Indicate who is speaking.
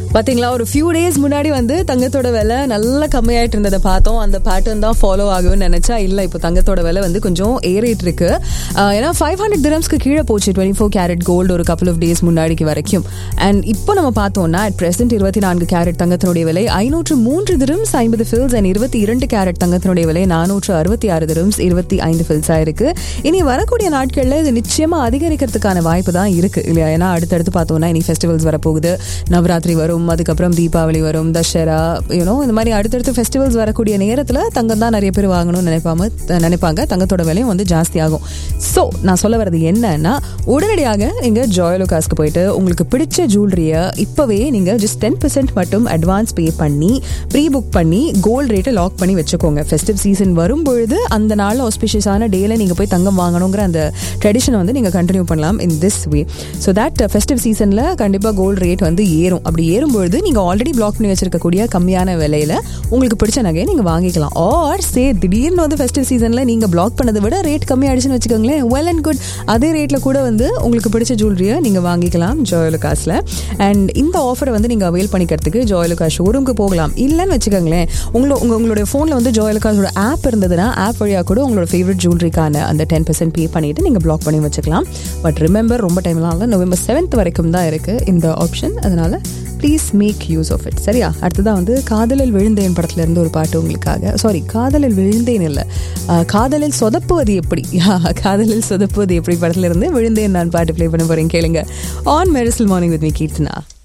Speaker 1: பாத்தீங்களா ஒரு few days முன்னாடி வந்து தங்கத்தோட விலை நல்லா கம்மியாயிட்டு இருந்ததை பார்த்தோம் அந்த பேட்டர்ன் தான் ஃபாலோ ஆகும்னு நினைச்சா இல்ல இப்போ தங்கத்தோட விலை வந்து கொஞ்சம் ஏறிட்டு இருக்கு ஆஹ் ஏன்னா ஃபைவ் ஹண்ட்ரட் திரம்ஸ்க்கு கீழே போச்சு டுவெண்ட்டி ஃபோர் கேரட் கோல்டு ஒரு கப்பல் ஆஃப் டேஸ் முன்னாடிக்கு வரைக்கும் அண்ட் இப்போ நம்ம பார்த்தோம்னா அட் பிரசன்ட் இருபத்தி நான்கு கேரட் தங்கத்தினுடைய விலை ஐநூற்று மூன்று திரம்ஸ் ஐம்பது ஃபில்ஸ் அண்ட் இருபத்தி இரண்டு கேரட் தங்கத்தினுடைய விலை நானூற்று அறுபத்தி ஆறு திரம்ஸ் இருபத்தி ஐந்து ஃபில்ஸா இருக்கு இனி வரக்கூடிய நாட்கள்ல இது நிச்சயமா அதிகரிக்கிறதுக்கான வாய்ப்பு தான் இருக்கு இல்லையா ஏன்னா அடுத்தடுத்து பார்த்தோம்னா இனி ஃபெஸ்டிவல்ஸ் வரப்போகுது நவராத்திரி வரும் அதுக்கப்புறம் தீபாவளி வரும் தசரா யூனோ இந்த மாதிரி அடுத்தடுத்து ஃபெஸ்டிவல்ஸ் வரக்கூடிய நேரத்தில் தங்கம் தான் நிறைய பேர் வாங்கணும்னு நினைப்பாம நினைப்பாங்க தங்கத்தோட விலையும் வந்து ஜாஸ்தி ஆகும் ஸோ நான் சொல்ல வர்றது என்னன்னா உடனடியாக நீங்க ஜாயலுகாஸ்க்கு போயிட்டு உங்களுக்கு பிடிச்ச ஜுவல்லரியை இப்போவே நீங்க ஜஸ்ட் டென் பர்சன்ட் மட்டும் அட்வான்ஸ் பே பண்ணி ப்ரீ புக் பண்ணி கோல்ட் ரேட்டை லாக் பண்ணி வச்சுக்கோங்க ஃபெஸ்டிவ் சீசன் வரும் பொழுது அந்த நாள் ஆஸ்பிஷியஸான டேல நீங்க போய் தங்கம் வாங்கணுங்கிற அந்த ட்ரெடிஷனை வந்து நீங்க கண்டினியூ பண்ணலாம் in this way so that festive சீசன்ல கண்டிப்பா கோல்ட் ரேட் வந்து ஏறும் அப்படி ஏறும்பொழுது நீங்க ஆல்ரெடி பிளாக் பண்ணி வச்சிருக்கக்கூடிய கம்மியான விலையில உங்களுக்கு பிடிச்ச நகையை நீங்க வாங்கிக்கலாம் ஆர் சே திடீர்னு வந்து ஃபெஸ்டிவ் சீசன்ல நீங்க பிளாக் பண்ணதை விட ரேட் கம்மியாயிடுச்சுன்னு வச்சுக்கோங்களேன் வெல் அண்ட் குட் அதே ரேட்ல கூட வந்து உங்களுக்கு பிடிச்ச ஜுவல்லரியை நீங்க வாங்கிக்கலாம் ஜோயலுகாஸ்ல அண்ட் இந்த ஆஃபரை வந்து நீங்க அவைல் பண்ணிக்கிறதுக்கு ஜோயலுகாஸ் ஷோரூம்க்கு போகலாம் இல்லைன்னு வச்சுக்கோங்களேன் உங்களோட உங்க உங்களுடைய ஃபோனில் வந்து ஜோயலுகாஸோட ஆப் இருந்ததுன்னா ஆப் வழியாக கூட உங்களோட ஃபேவரட் ஜுவல்லரிக்கான அந்த டென் பர்சன்ட் பே பண்ணிட்டு நீங்க பிளாக் பண்ணி வச்சுக்கலாம் பட் ரிமெம்பர் ரொம்ப டைம்லாம் இல்லை நவம்பர் செவன்த் வரைக்கும் தான் இருக்கு இந்த ஆப்ஷன் அதனால please make use of it சரியா அடுத்ததான் வந்து காதலில் விழுந்தேன் படத்துல இருந்து ஒரு பாட்டு உங்களுக்காக சாரி காதலில் விழுந்தேன் இல்லை அஹ், காதலில் சொதப்புவது எப்படி காதலில் சொதப்புவது எப்படி படத்துல இருந்து விழுந்தேன் நான் பாட்டு ப்ளே பண்ண போறேன் கேளுங்க on Mersal morning with me Keerthana